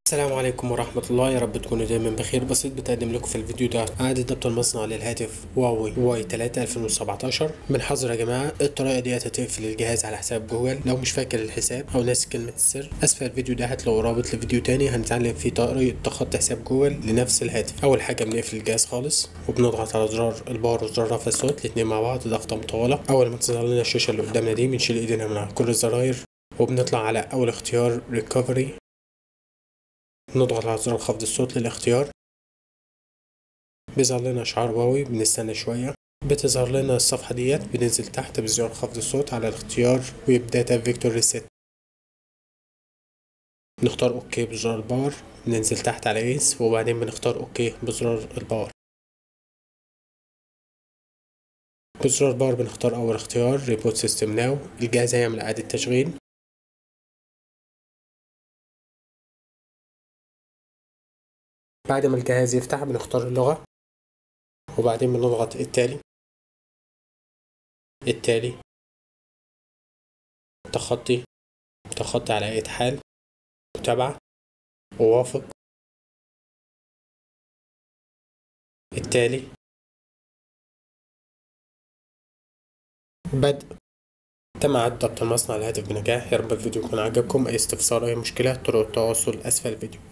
السلام عليكم ورحمة الله يا رب تكونوا دايما بخير بسيط بتقدم لكم في الفيديو ده إعادة ضبط المصنع للهاتف هواوي واي 3 2017 بنحذر يا جماعة الطريقة دي هتقفل الجهاز على حساب جوجل لو مش فاكر الحساب أو ناسي كلمة السر أسفل الفيديو ده هتلاقوا رابط لفيديو تاني هنتعلم فيه طريقة تخطي حساب جوجل لنفس الهاتف أول حاجة بنقفل الجهاز خالص وبنضغط على زرار الباور وزرار رفع الصوت الاتنين مع بعض ضغطة مطولة أول ما تظهر لنا الشاشة اللي قدامنا دي بنشيل إيدينا من على كل الزراير وبنطلع على أول اختيار ريكفري نضغط على زرار خفض الصوت للاختيار بيظهر لنا شعار واوي بنستنى شوية بتظهر لنا الصفحة ديت بننزل تحت بزرار خفض الصوت على الاختيار ويب داتا فيكتور ريسيت نختار اوكي بزرار الباور ننزل تحت على ايس وبعدين بنختار اوكي بزرار الباور بزرار الباور بنختار اول اختيار ريبوت سيستم ناو الجهاز هيعمل اعادة تشغيل بعد ما الجهاز يفتح بنختار اللغة وبعدين بنضغط التالي التالي تخطي تخطي على أي حال متابعة ووافق التالي بدء تم إعادة ضبط المصنع الهاتف بنجاح يا رب الفيديو يكون عجبكم أي استفسار أي مشكلة طرق التواصل أسفل الفيديو